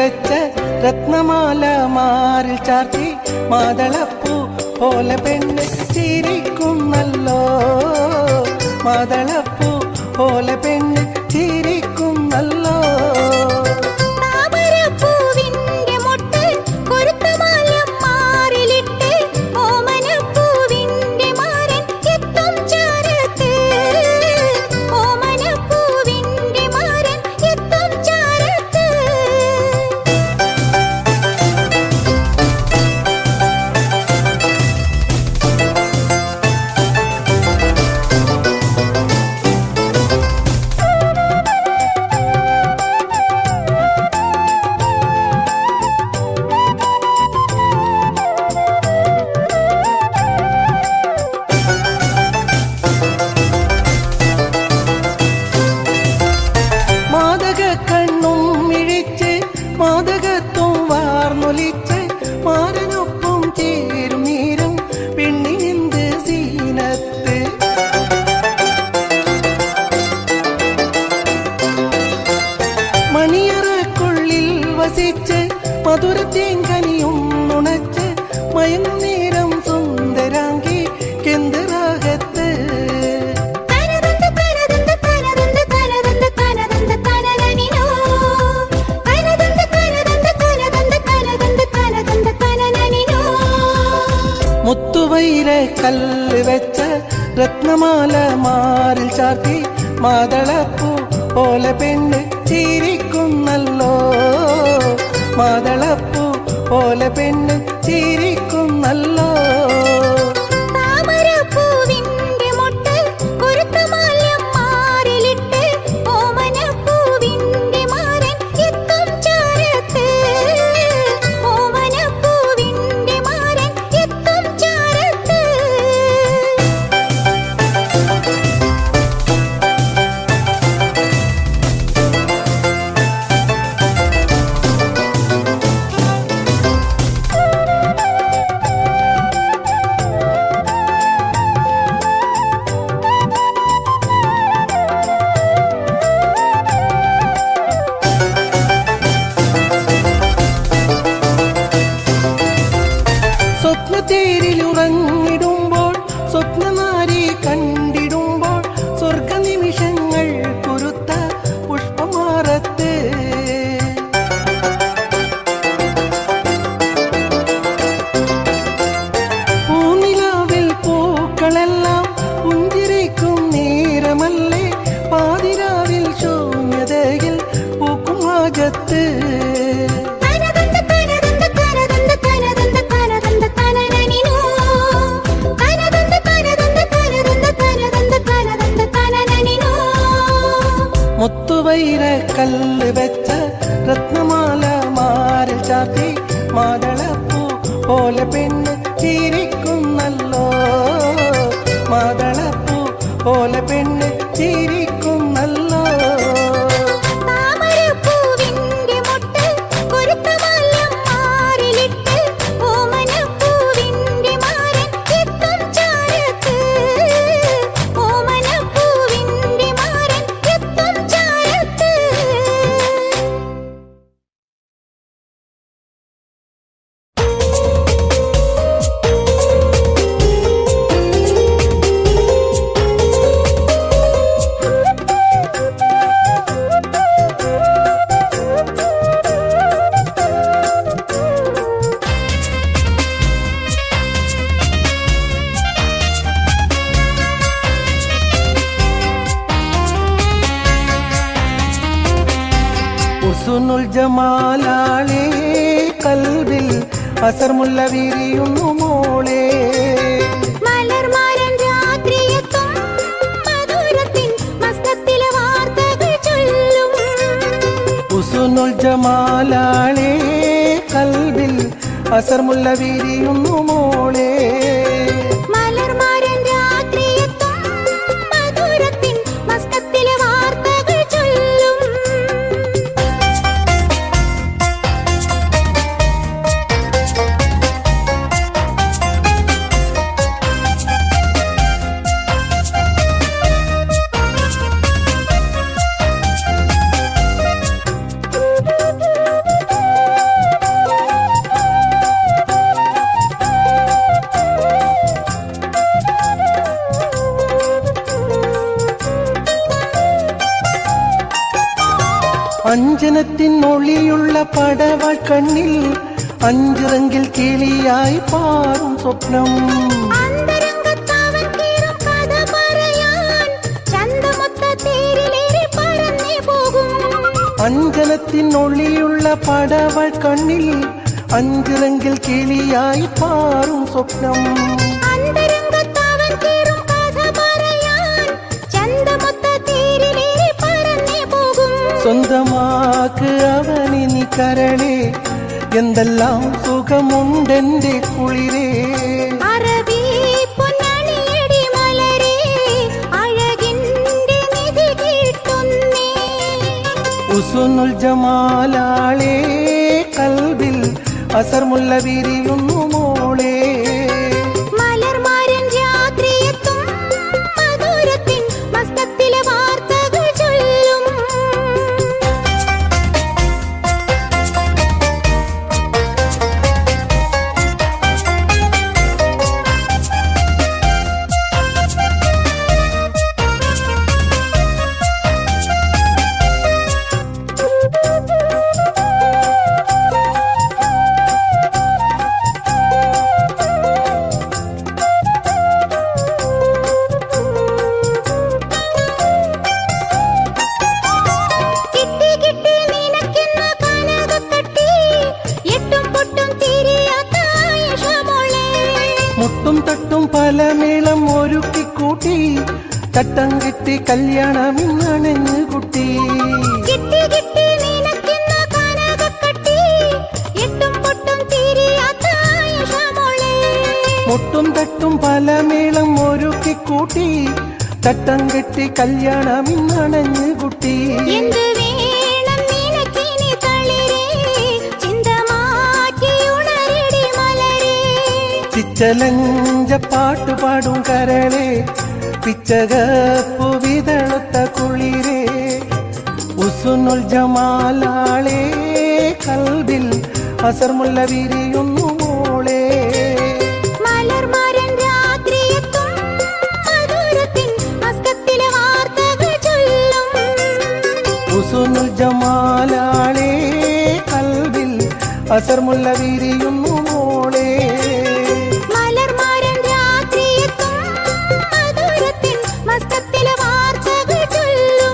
വെച്ച രത്നമാല മാറിൽ ചാർത്തി മാതളപ്പൂ പോലെ പെണ്ണ് ചിരിക്കുന്നല്ലോ മാതളപ്പൂ പോലെ പെണ്ണ് ചിരിക്കുന്നല്ലോ താമരപ്പൂവിന്റെ മൊട്ട് കൊരുത്ത മാലം മാറിലിട്ട് ഓമനപ്പൂവിന്റെ മാരൻ എത്തും ചാരത്ത് ഓമനപ്പൂവിന്റെ മാരൻ എത്തും ചാരത്ത് മാതക കണ്ണും മിഴിച്ച് മാതകത്വം വാർന്നൊലിച്ച് മാരനൊപ്പം ചേരും നീരും പെണ്ണിനെന്ത് സീനത്ത് മണിയറക്കുള്ളിൽ വസിച്ച് മധുരത്തേങ്കനിയും നുണച്ച് മയന്നേരം സുന്ദരാങ്കി കെന്തരാകത്ത് തനതന്ത തനതന്ത തനതന്ത തനതന്ത തനതന്ത തനനനിനോ തനതന്ത തനതന്ത തനതന്ത തനതന്ത തനതന്ത തനനനിനോ മുത്തുവൈര കല്ല് വെച്ച രത്നമാല മാറിൽ ചാർത്തി മാതളപ്പൂ പോലെ പെണ്ണ് ചിരിക്കുന്നല്ലോ മാതളപ്പൂ പോലെ പെണ്ണ് ചിരിക്കുന്നല്ലോ താമരപ്പൂവിന്റെ മൊട്ട് കൊരുത്ത മാലം മാറിലിട്ട് ഓമനപ്പൂവിന്റെ മാരൻ എത്തും ചാരത്ത് ഓമനപ്പൂവിന്റെ മാരൻ എത്തും ചാരത്ത് സ്വപ്നത്തേരിലുറങ്ങിടുമ്പോൾ സ്വപ്നനാരി കണ്ടിടുമ്പോൾ സ്വർഗ നിമിഷങ്ങൾ കുരുത്ത പുഷ്പമാറത്ത് പൂനിലാവിൽ പൂക്കളെല്ലാം പുഞ്ചിരിക്കും നേരമല്ലേ പാതിരാവിൽ ശൂന്യതയിൽ പൂക്കും ആകത്ത് തനതന്ത തനതന്ത തനതന്ത തനതന്ത തനതന്ത തനനനിനോ തനതന്ത തനതന്ത തനതന്ത തനതന്ത തനതന്ത തനനനിനോ മുത്തുവൈര കല്ല് വെച്ച രത്നമാല മാറിൽ ചാർത്തി മാതളപ്പൂ പോലെ പെണ്ണ് ചിരിക്കുന്നല്ലോ മാതളപ്പൂ പോലെ പെണ്ണ് ചിരിക്കുന്നല്ലോ താമരപ്പൂവിന്റെ മൊട്ട് കൊരുത്ത മാലം മാറിലിട്ട് ഓമനപ്പൂവിന്റെ മാരൻ എത്തും ചാരത്ത് ഓമനപ്പൂവിന്റെ മാരൻ എത്തും ചാരത്ത് ഉസുനുൽ ജമാലാളേ കൽവിൽ അസർമുല്ല വിരിയുന്നു മോളെ മലർമാരൻ രാത്രിയെത്തും മധുരത്തിൻ മസ്തത്തിലെ വാർത്തകൾ ചൊല്ലും ഉസുനുൽ ജമാലാളേ കൽവിൽ അസർമുല്ല വിരിയുന്നു മോളെ മലർമാരൻ രാത്രിയെത്തും മധുരത്തിൻ മസ്തത്തിലെ വാർത്തകൾ ചൊല്ലും അഞ്ജനത്തിൻ ഒളിയുള്ള പടവാൾ കണ്ണിൽ അഞ്ചിറങ്കിൽ കിളിയായി പാറും സ്വപ്നം അന്തരംഗത്തവൻ കീറും കഥ പറയാൻ ചന്തമൊത്ത തേരിലേറി പറന്നേ പോകും അഞ്ജനത്തിൻ ഒളിയുള്ള പടവാൾ കണ്ണിൽ അഞ്ചിറങ്കിൽ കിളിയായി പാറും സ്വപ്നം അന്തരംഗത്തവൻ കീറും കഥ പറയാൻ ചന്തമൊത്ത തേരിലേറി പറന്നേ പോകും സ്വന്തമാക്ക് അവനിനി കരളേ എന്തെല്ലാം സുഖമുണ്ടെന്റെ കുളിരേ അറബി പൊന്നണിയടി മലരേ അഴകിന്റെ നിധി കിട്ടുന്നേ ഉസുനുൽ ജമാലാളേ കൽബിൽ അസർമുല്ല വിരിയുന്നു മോളേ മലർമാരൻ രാത്രിയെത്തും മധുരത്തിൻ മസ്തത്തിലെ വാർത്തകൾ ചൊല്ലും കിട്ടി കിട്ടി നിനക്കെന്ന കനകത്തട്ടി എട്ടും പൊട്ടും തിരിയാത്ത ആയിഷമോളെ മുട്ടും തട്ടും പല മേളം ഒരുക്കിക്കൂട്ടി തട്ടം കിട്ടി കല്യാണം ഇന്നണഞ്ഞു കുട്ടി കിട്ടി കിട്ടി നിനക്കെന്ന കനകത്തട്ടി എട്ടും പൊട്ടും തിരിയാത്ത ആയിഷമോളെ മുട്ടും തട്ടും പല മേളം ഒരുക്കിക്കൂട്ടി തട്ടം കെട്ടി കല്യാണം ഇന്നണഞ്ഞു കുട്ടി എന്ത് വേണം നിനക്കിനി തളിരേ ചിന്ത മാറ്റി ഉണരടി മലരേ ചിച്ചലഞ്ച പാട്ടുപാടും കരളെ പിച്ചകപ്പു വിതളുത്ത കുളിരേ ഉസുനുൽ ജമാലാളേ കൽബിൽ അസർമുല്ല വിരിയുന്നു മോളേ മലർമാരൻ രാത്രിയെത്തും മധുരത്തിൻ മസ്കത്തിലെ വാർത്തകൾ ചൊല്ലും ഉസുനുൽ ജമാലാളേ കൽബിൽ അസർമുല്ല വിരിയുന്നു മോളേ മലർമാരൻ രാത്രിയെത്തും മധുരത്തിൻ മസ്കത്തിലെ വാർത്തകൾ ചൊല്ലും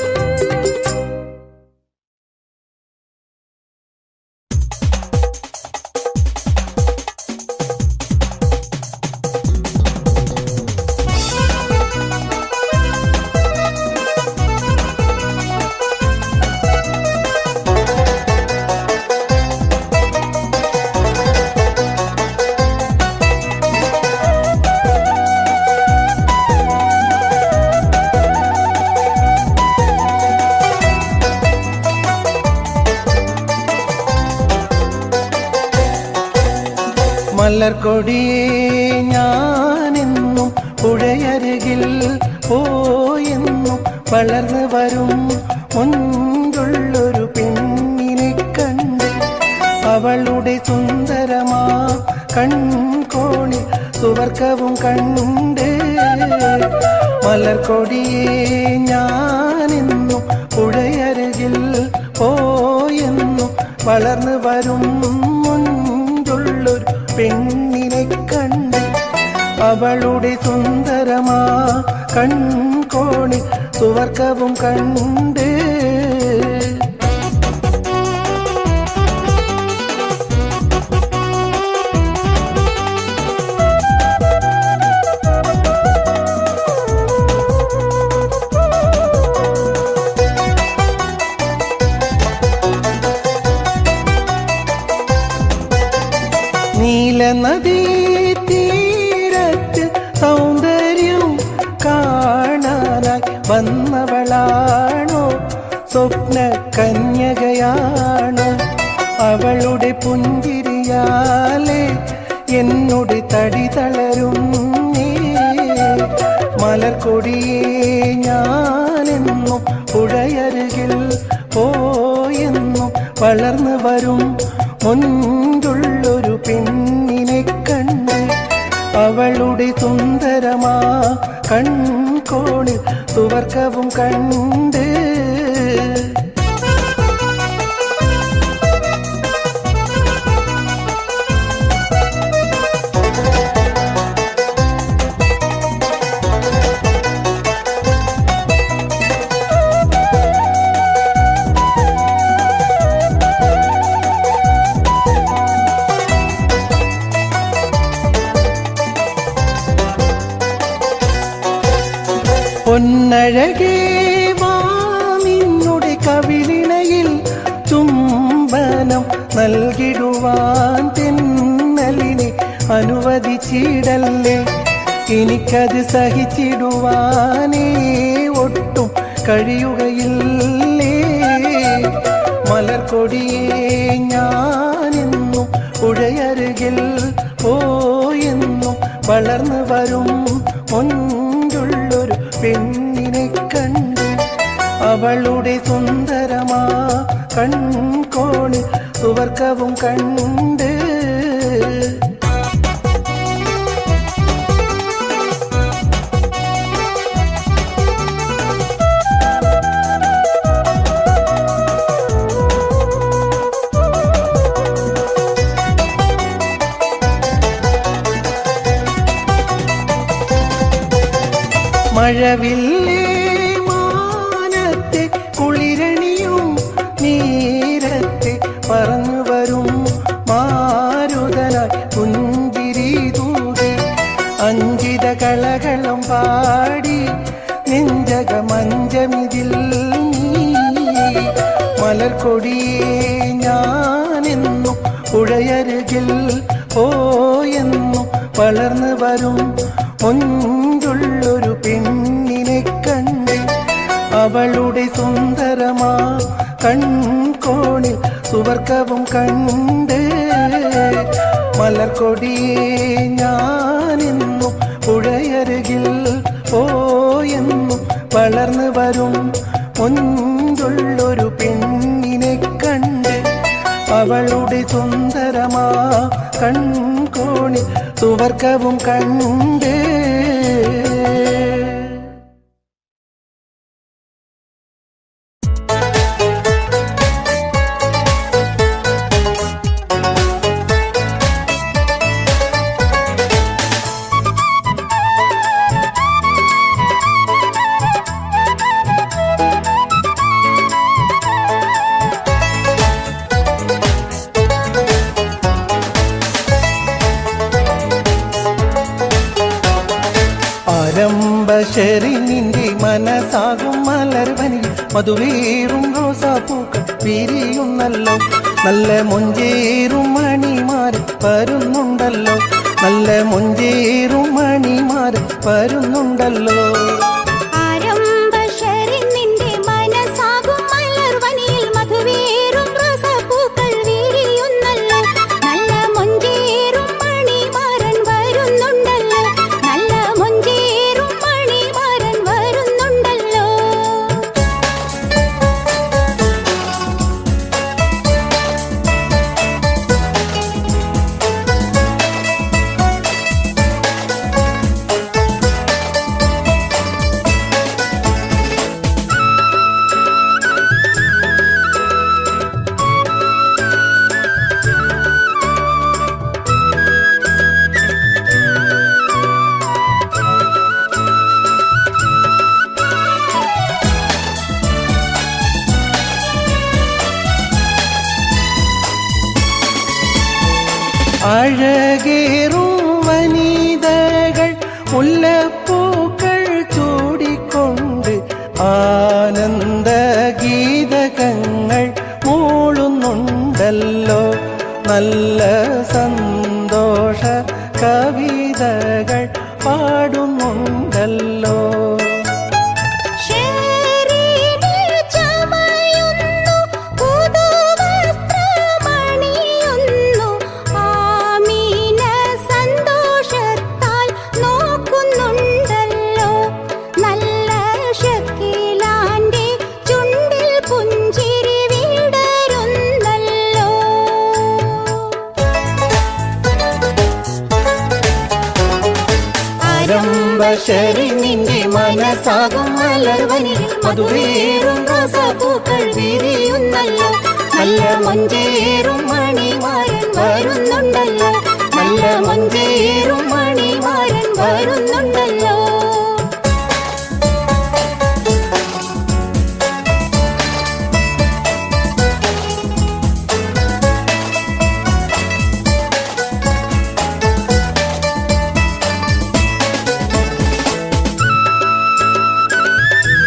മലർക്കൊടിയേ ഞാനെന്നും പുഴയരികിൽ പോയെന്നും വളർന്നു വരും മുൻപുള്ളൊരു പെണ്ണിനെ കണ്ട് അവളുടെ സുന്ദരമാ കൺകോണി സുവർക്കവും കണ്ട് മലർക്കൊടിയേ ഞാനെന്നും പുഴയരികിൽ പോയെന്നും വളർന്നു വരും മുൻപുള്ളൊരു പെണ്ണിനെ കണ്ട് അവളുടെ സുന്ദരമാ കൺകോണി സുവർക്കവും കണ്ട് നീല നദീ തീരത്ത് സൗന്ദര്യം കാണാനായി വന്നവളാണോ സ്വപ്ന കന്യകയാണോ അവളുടെ പുഞ്ചിരിയാലെ എന്നോട് തടി തളരും നീ മലർക്കൊടിയേ ഞാനെന്നും പുഴയരുകിൽ പോയെന്നും വളർന്നു വരും മുൻപുള്ളൊരു പെണ്ണിനെ കണ്ട് അവളുടെ സുന്ദരമാ കൺകോണിൽ സുവർക്കവും കണ്ട് നൽകിടുവാൻ തെന്നലിനെ അനുവദിച്ചിടല്ലേ എനിക്കത് സഹിച്ചിടുവാനേ ഒട്ടും കഴിയുകയില്ലേ മലർക്കൊടിയെ ഞാനെന്നും പുഴയരുകിൽ പോയെന്നും വളർന്നു വരും മുൻപുള്ളൊരു പെണ്ണിനെ കണ്ട് അവളുടെ സുന്ദരമാ കൺകോണിൽ സുവർക്കവും കണ്ട് മഴവില്ലേ മാനത്തെ കുളിരണിയും നീരത്തെ പറന്നു വരും മാരുതനായി പുഞ്ചിരി തൂകി അഞ്ചിത കളകളം പാടി നെഞ്ചക മഞ്ചമിതിൽ നീ മലർക്കൊടിയെ ഞാനെന്നും പുഴയരുകിൽ പോയെന്നും വളർന്നു വരും ഒഞ്ചുള്ളൊരു പെണ്ണിനെ കണ്ട് അവളുടെ സുന്ദരമാ കൺകോണിൽ സുവർക്കവും കണ്ട് മലർക്കൊടിയെ ഞാനെന്നും പുഴയരുകിൽ പോയെന്നും വളർന്നു വരും ഒഞ്ചുള്ളൊരു പെണ്ണിനെ കണ്ട് അവളുടെ സുന്ദരമാ കൺകോണിൽ സുവർക്കവും കണ്ട് ആരംഭശരി നിന്റെ മനസ്സാകും മലർവനി മധുവേറും റോസാപ്പൂക്കൾ പിരിയുന്നല്ലോ നല്ല മൊഞ്ചേറും മണിമാർ വരുന്നുണ്ടല്ലോ നല്ല മൊഞ്ചേറും മണിമാർ വരുന്നുണ്ടല്ലോ ആരംഭശരിൻ നിന്റെ മനസ്സാകും മലർവനിയിൽ മധുവേറും റോസാപ്പൂക്കൾ വിരിയുന്നല്ലോ. നല്ല മൊഞ്ചേറും മണിമാരൻ വരുന്നുണ്ടല്ലോ. നല്ല മൊഞ്ചേറും മണിമാരൻ വരുന്നുണ്ടല്ലോ അഴകേറും വനിതകൾ മുല്ലപ്പൂക്കൾ ചൂടിക്കൊണ്ട് ആനന്ദ ഗീതകങ്ങൾ മൂളുന്നുണ്ടല്ലോ നല്ല സന്തോഷ കവിതകൾ പാടുന്നുണ്ടല്ലോ ശരീരിൽ ചമയുന്നു പുതുവസ്ത്രമണിയുന്നു ആമീന സന്തോഷത്താൽ നോക്കുന്നുണ്ടല്ലോ നല്ല ഷക്കീലാന്റെ ചുണ്ടിൽ പുഞ്ചിരി വിടരുന്നല്ലോ ആരംഭശരി നിന്റെ മനസ്സാകും മലർവനിൽ മധുവേറും റോസാപ്പൂക്കൾ വിരിയുന്നല്ലോ നല്ല മൊഞ്ചേറും മണിമാരൻ വരുന്നുണ്ടല്ലോ നല്ല മൊഞ്ചേറും മണിമാരൻ വരുന്നുണ്ടല്ലോ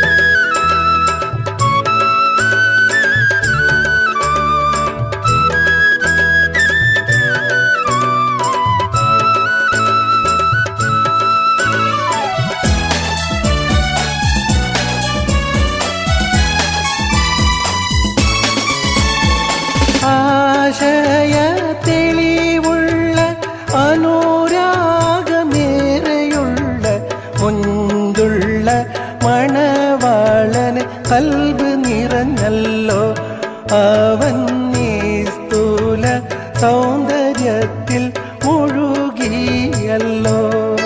ആ സൗന്ദര്യത്തിൽ മുഴുകിയല്ലോ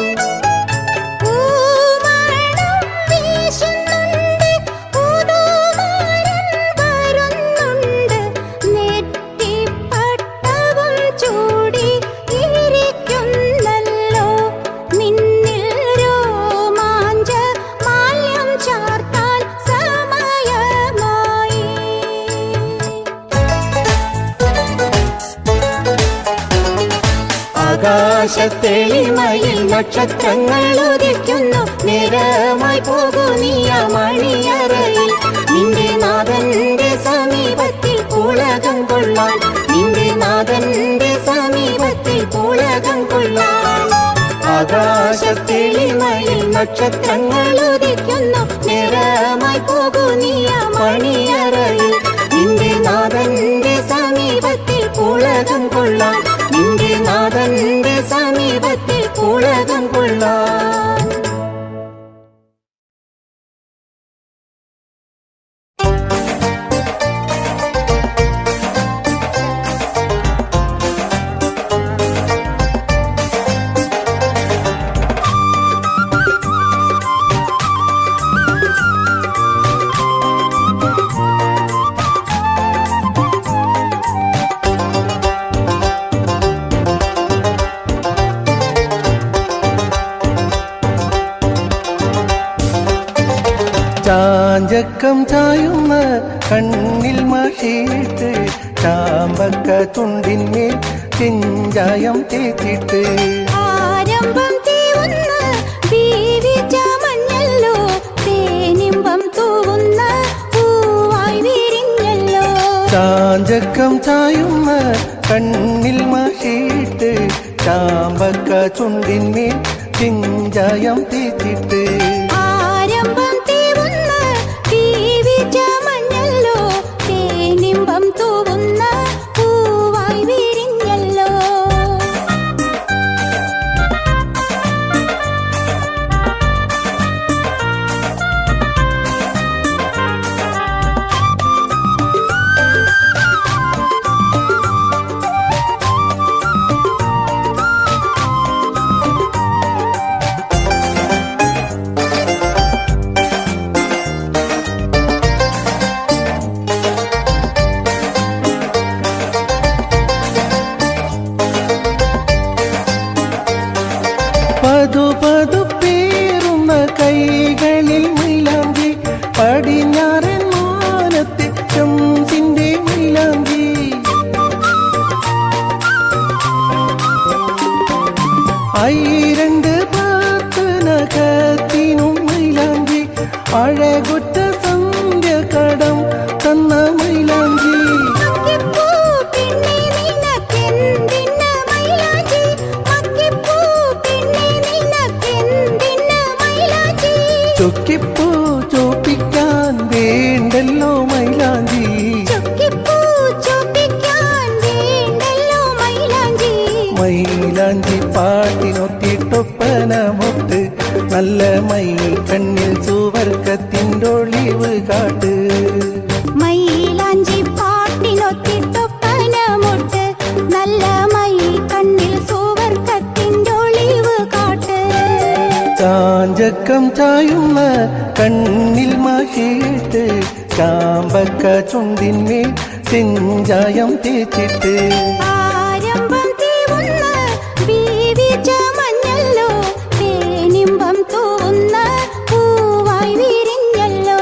പൂമണം വീശുന്നുണ്ട് പുതുമരം വരുന്നുണ്ട് നെറ്റിപ്പട്ടവും ചൂടി ഇരിക്കുന്നല്ലോ നിന്നിൽ രോമാഞ്ച മാല്യം ചാർത്താൻ സമയമായി ആകാശത്തെളിമയിൽ നക്ഷത്രങ്ങൾ ഉദിക്കുന്നു നിരമായി പോകു നീയ മണിയറയിൽ നിന്റെ നാഥന്റെ സമീപത്തിൽ പുളകം കൊള്ളാൻ നിന്റെ നാഥന്റെ സമീപത്തിൽ പുളകം കൊള്ളാൻ ആകാശത്തെളിമയിൽ നക്ഷത്രങ്ങൾ ഉദിക്കുന്നു നിരമായി പോകു നീയ മണിയറയിൽ നിന്റെ നാഥന്റെ സമീപത്തിൽ പുളകം കൊള്ളാൻ നിന്റെ നാഥന്റെ സമീപത്തിൽ പുളകം കൊള്ളാൻ ചാഞ്ചക്കം ചായുന്ന കണ്ണിൽ മഷിയിട്ട് ചാമ്പക്ക തുണ്ടിന്മേൽ ചെഞ്ചായം തേച്ചിട്ട് ആരംഭം തീവുന്ന ബീവിച്ച മഞ്ഞല്ലോ തേനിമ്പം തൂവുന്ന പൂവായി വിരിഞ്ഞല്ലോ ചാഞ്ചക്കം ചായുന്ന കണ്ണിൽ മഷിയിട്ട് ചാമ്പക്ക ചുണ്ടിന്മേൽ ചെഞ്ചായം തേച്ചിട്ട് ആരംഭം തീവുന്ന ബീവിച്ച മഞ്ഞല്ലോ തേനിമ്പം തൂവുന്ന പൂവായി വിരിഞ്ഞല്ലോ പതു പതു പേറുന്ന കൈകളിൽ മൈലാഞ്ചി പടിഞ്ഞാറൻ മാനത്തെ ചംസിന്റെ മൈലാഞ്ചി ഐരണ്ട് പത്ത് നഖത്തിനും മൈലാഞ്ചി അഴകുറ്റ സന്ധ്യ കടം തന്ന മൈലാഞ്ചി മക്കിപ്പൂ പെണ്ണേ നിനക്കെന്തിന്ന മൈലാഞ്ചി മക്കിപ്പൂ പെണ്ണേ നിനക്കെന്തിന്ന മൈലാഞ്ചി ചൊക്കിപ്പൂ ചോപ്പിക്കാൻ വേണ്ടല്ലോ മൈലാഞ്ചി ചൊക്കിപ്പൂ ചോപ്പിക്കാൻ വേണ്ടല്ലോ മൈലാഞ്ചി മൈലാഞ്ചി പാട്ടിനൊത്തിട്ടൊപ്പന മുട്ട് നല്ല മൈ കണ്ണിൽ സുവർക്കത്തിൻ്റെ ഒളിവ് കാട്ട് മൈലാഞ്ചി പാട്ടിനൊത്തിട്ടൊപ്പന മുട്ട് നല്ല മൈ കണ്ണിൽ സുവർക്കത്തിൻ്റെ ഒളിവ് കാട്ട് ചാഞ്ചക്കം ചായുന്ന കണ്ണിൽ മഹിയിട്ട് ചാമ്പക്ക ചുണ്ടിന്മേൽ ചെഞ്ചായം തേച്ചിട്ട് ആരംഭം തീവുന്ന ബീവിച്ച മഞ്ഞല്ലോ തേനിമ്പം തൂവുന്ന പൂവായി വിരിഞ്ഞല്ലോ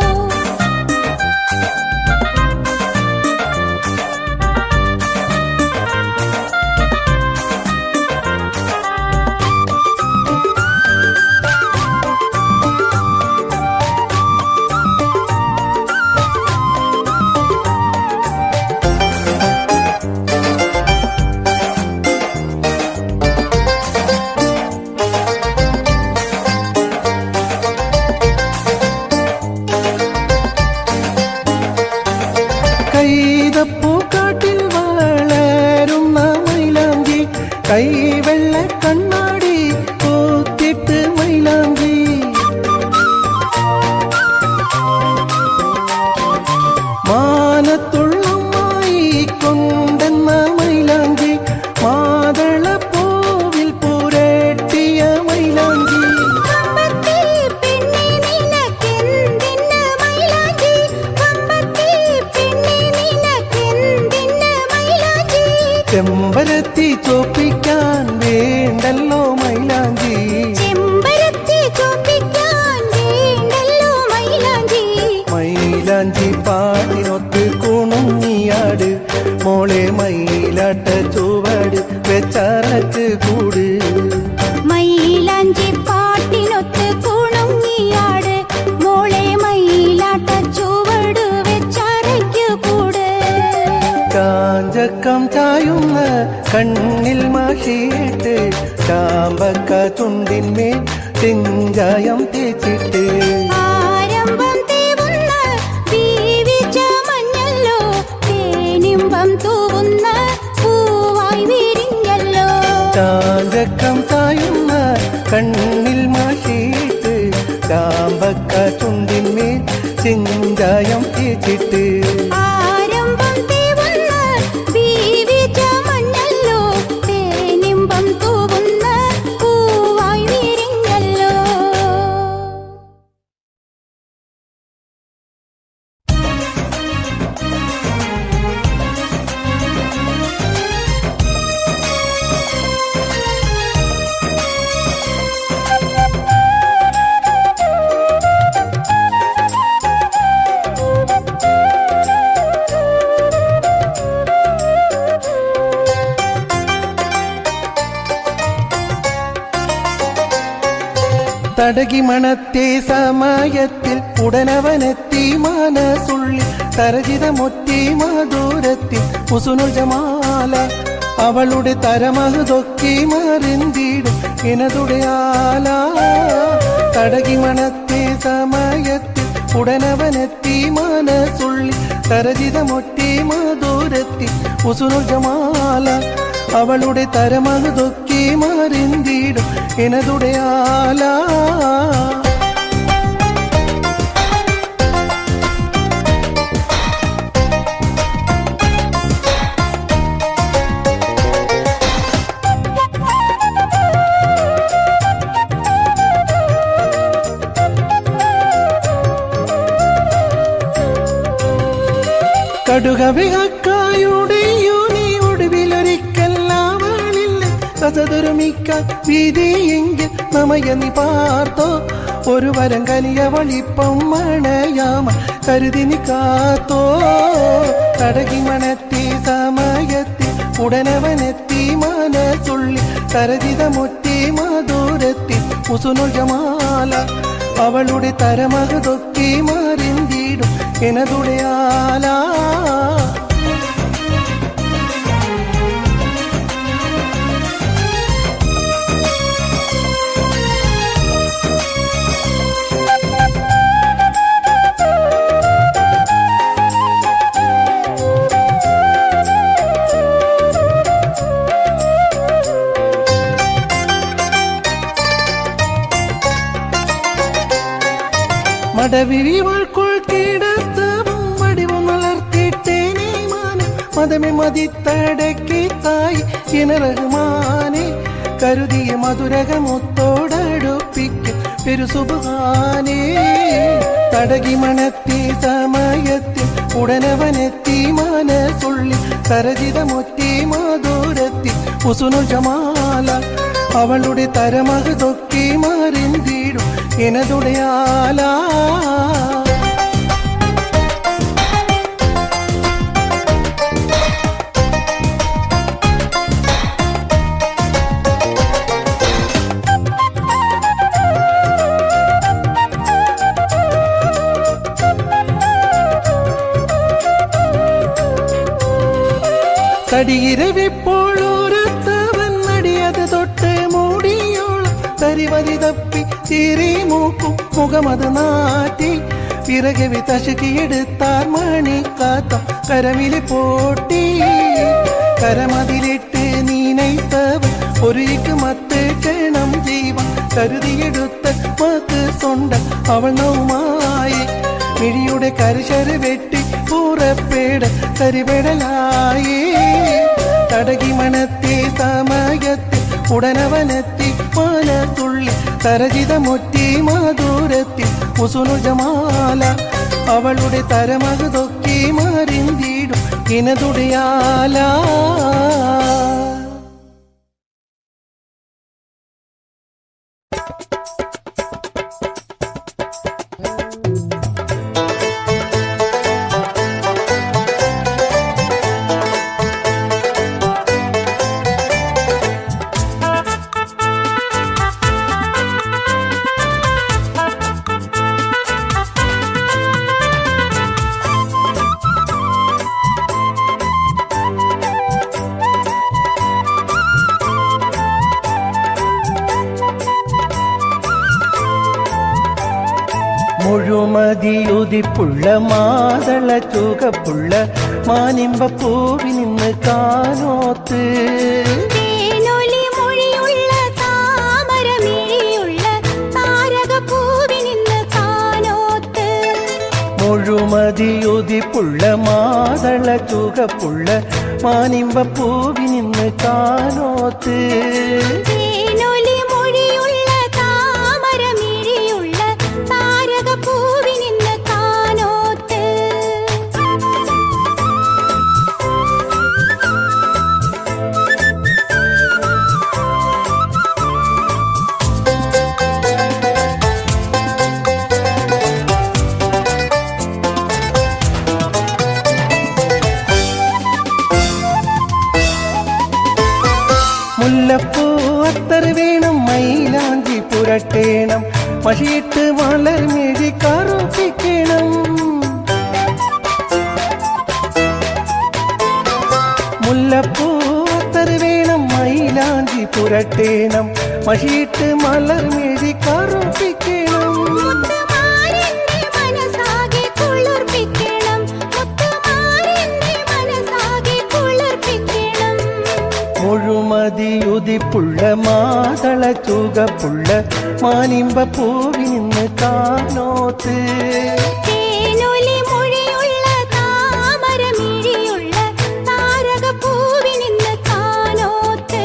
കൈതപ്പൂ കാട്ടിൽ വളരുന്ന മൈലാഞ്ചി കൈവെള്ള കണ്ണാടി കൂത്തിട്ട് മൈലാഞ്ചി മാനത്തുള്ളമായി കൊണ്ടെന്ന മൈലാഞ്ചി ചെമ്പരത്തി ചോപ്പിക്കാൻ വേണ്ടല്ലോ മൈലാഞ്ചി ചെമ്പരത്തി ചോപ്പിക്കാൻ വേണ്ടല്ലോ മൈലാഞ്ചി മൈലാഞ്ചി പാട്ടിനൊത്ത് കുണുങ്ങിയാട് മോളെ മയിലാട്ട ചുവട് വെച്ചറച്ച് കൂട് മൈലാഞ്ചി പാട്ടിനൊത്ത് കുണുങ്ങിയാട് മോളെ മയിലാട്ട ചുവട് വെച്ചരയ്ക്കു കൂട് കാഞ്ചക്കം ചായുന്ന കണ്ണിൽ മഷിയിട്ട് ചാമ്പക്ക ചുണ്ടിന്മേൽ ചെഞ്ചായം തേച്ചിട്ട് ആരംഭം തേവുന്ന വീവിച്ച മഞ്ഞല്ലോ തേനിമ്പം തൂവുന്ന പൂവായി വിരിഞ്ഞല്ലോ ചാഞ്ചക്കം ചായുന്ന കണ്ണിൽ മഷിയിട്ട് ചാമ്പക്ക ചുണ്ടിന്മേൽ ചെഞ്ചായം തേച്ചിട്ട് ആരംഭം തേവുന്ന വീവിച്ച മഞ്ഞല്ലോ തേനിമ്പം തൂവുന്ന പൂവായി വിരിഞ്ഞല്ലോ തടകി മണത്തെ സമയത്തിൽ ഉടനവനെത്തി മനസുള്ളി തരജിതമൊത്തി മധുരത്തിൽ ഉസുനുൽ ജമാല അവളുടെ തരമഹതൊക്കി മറിന്തിടും എനതുടെ ആല തടകി മണത്തെ സമയത്തിൽ ഉടനവനെത്തി മനസുള്ളി തരജിതമൊത്തി മധുരത്തിൽ ഉസുനുൽ ജമാല അവളുടെ തരമഹതൊക്കി മറിന്തിടും എനതുടെ ആല കടുകവിഹക്കായുടെ യൂനി ഒടുവിലൊരിക്കല്ലാവളില്ല കഥതുരുമിക്കാൻ വിധിയെങ്കിൽ നമയ നീ പാർത്തോ ഒരു വരം കനിയവളിപ്പം മണയാമ കരുതി നീ കാത്തോ കടകി മണത്തി സമയത്തി ഉടനവനെത്തി മനസുള്ളി കരജിതമൊത്തി മധുരത്തി ഉസുനുൽ ജമാല അവളുടെ തരമഹതൊക്കി മറിന്തിടും എനതുടെ ആല മടവിരിവൾക്കുൾ കിടത്തവും വടിവും വളർത്തിട്ടേനെ മാനം മതമെ മതിത്തടക്കി തായി ഇനറഹ്മാനെ കരുതിയ മധുരകമൊത്തോടടുപ്പിക്ക് പെരുസുബാനേ തടകി മണത്തി സമയത്തിൽ ഉടനവനെത്തി മനസുള്ളി സരജിതമൊത്തി മധുരത്തി ഉസുനു ജമാല അവളുടെ തരമഹതൊക്കി മറിന്തിടും എനതുടെ ആല തടിയിരവിപ്പോഴോരത്തവൻ നടിയത് തൊട്ട് മൂടിയോളം തരിവതി തപ്പി ചിരി മൂക്കും മുഖമത് നാറ്റി പിറകെ വിതശുക്കിയെടുത്താർ മണിക്കാത്തം കരമില് പോട്ടി കരമതിലിട്ട് നീനൈത്തവൻ ഒരു മത്ത് ക്ഷണം ജീവൻ കരുതിയെടുത്ത മക്ക് സ്വണ്ട അവൾ നൗമായി മിഴിയുടെ കരിശര് വെട്ടി പൂറപ്പേട കരിപെടലായി തടകി മണത്തി സമയത്തിൽ ഉടനവനെത്തി മനത്തുള്ളി തരജിതമൊറ്റി മധുരത്തിൽ ഉസുനു ജമാല അവളുടെ തരമകുതൊക്കി മറിന്തിടും ഇനതുടിയാല മുഴുമതിയുതിപ്പുള്ള മാതള ചുകപ്പുള്ള മാനിമ്പ പൂവി നിന്ന് കാനോത്ത് തേനൊലി മൊഴിയുള്ള താമരമിഴിയുള്ള താരകപ്പൂവിനിന്ന് കാനോത്ത് മുഴുമതിയുതിപ്പുള്ള മാതള ചുകപ്പുള്ള മാനിമ്പ പൂവി നിന്ന് കാനോത്ത് തേനൊലി മൊഴിയുള്ള താമരമിഴിയുള്ള താരകപ്പൂവിനിന്ന് കാനോത്ത് മുല്ലപ്പൂ അത്തർ വേണം മൈലാഞ്ചി പുരട്ടേണം മഷിയിട്ട് വളർ മെഴി കറുപ്പിക്കണം മുല്ലപ്പൂ അത്തർ വേണം മൈലാഞ്ചി പുരട്ടേണം മഷിയിട്ട് മലർ മെഴി കറുപ്പിക്കണം മുത്തുമാരന്റെ മനസാകെ കുളിർപ്പിക്കണം മുത്തുമാരന്റെ മനസാകെ കുളിർപ്പിക്കണം മുഴുമതിയുതിപ്പുള്ള മാതള ചുകപ്പുള്ള മാനിമ്പ പൂവി നിന്ന് കാനോത്ത് തേനൊലി മൊഴിയുള്ള താമരമിഴിയുള്ള താരകപ്പൂവിനിന്ന് കാനോത്ത്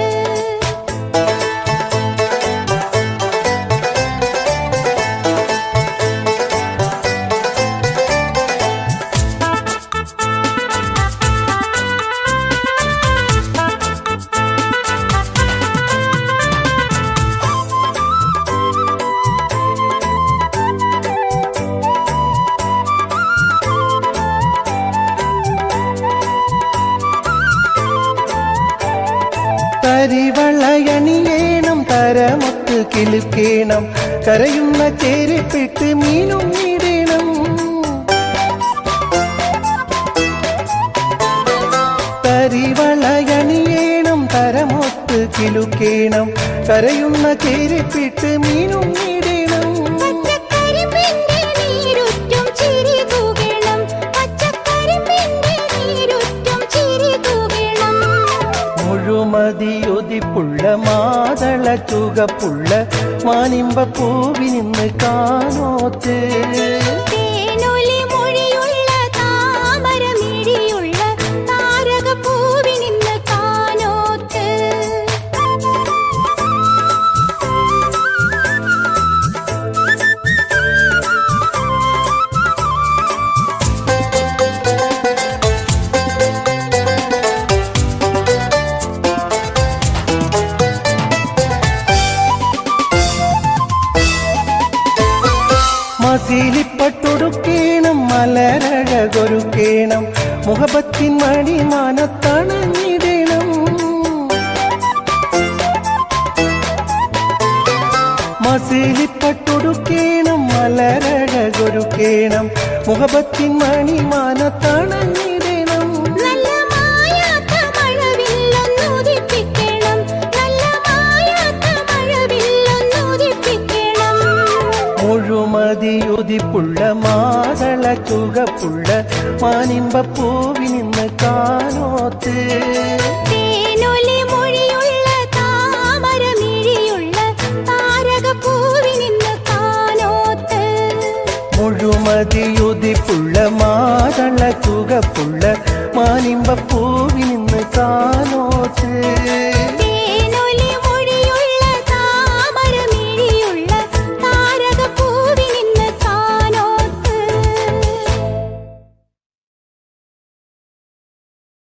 തരിവളയണിയേണം തരമൊത്ത് കിളുക്കേണം കരയുന്ന ചേരിപ്പിട്ട് മീനും ഇടണം തരിവളയണിയേണം തരമൊത്ത് കിളുക്കേണം കരയുന്ന ചേരിപ്പിട്ട് മീനും ഇടണം പച്ചക്കരിമ്പിന്റെ നീരുറ്റും ചിരി തൂകണം പച്ചക്കരിമ്പിന്റെ നീരുറ്റും ചിരി തൂകണം മുഴുമതിയൊതിപ്പുള്ള മാതള ചുകപ്പുള്ള മാനിമ്പ പൂവി നിന്ന് കാണോത്ത് തേനൊലി മൊഴിയുള്ള താമരമിഴിയുള്ള താരകപ്പൂവിനിന്ന് കാനോത്ത് മസിലിപ്പട്ടൊടുക്കേണം മലരഴകൊരുക്കേണം മുഖപത്തിൻ മണിമാനത്തണഞ്ഞിടണം മസിലിപ്പട്ടൊടുക്കേണം മലരഴകൊരുക്കേണം മുഖപത്തിൻ മണിമാനത്തണഞ്ഞിടണം നല്ല മായാത്ത മഴവില്ലൊന്നുദിപ്പിക്കണം നല്ല മായാത്ത മഴവില്ലൊന്നുദിപ്പിക്കണം മുഴുമതിയുതിപ്പുള്ള മാതള ചുകപ്പുള്ള മാനിമ്പ പൂവി നിന്ന് കാണോത്ത് തേനൊലി മൊഴിയുള്ള താമരമിഴിയുള്ള താരകപ്പൂവിനിന്ന് കാനോത്ത് മുഴുമതിയുതിപ്പുള്ള മാതള ചുകപ്പുള്ള മാനിമ്പ പൂവി നിന്ന് കാണോത്ത്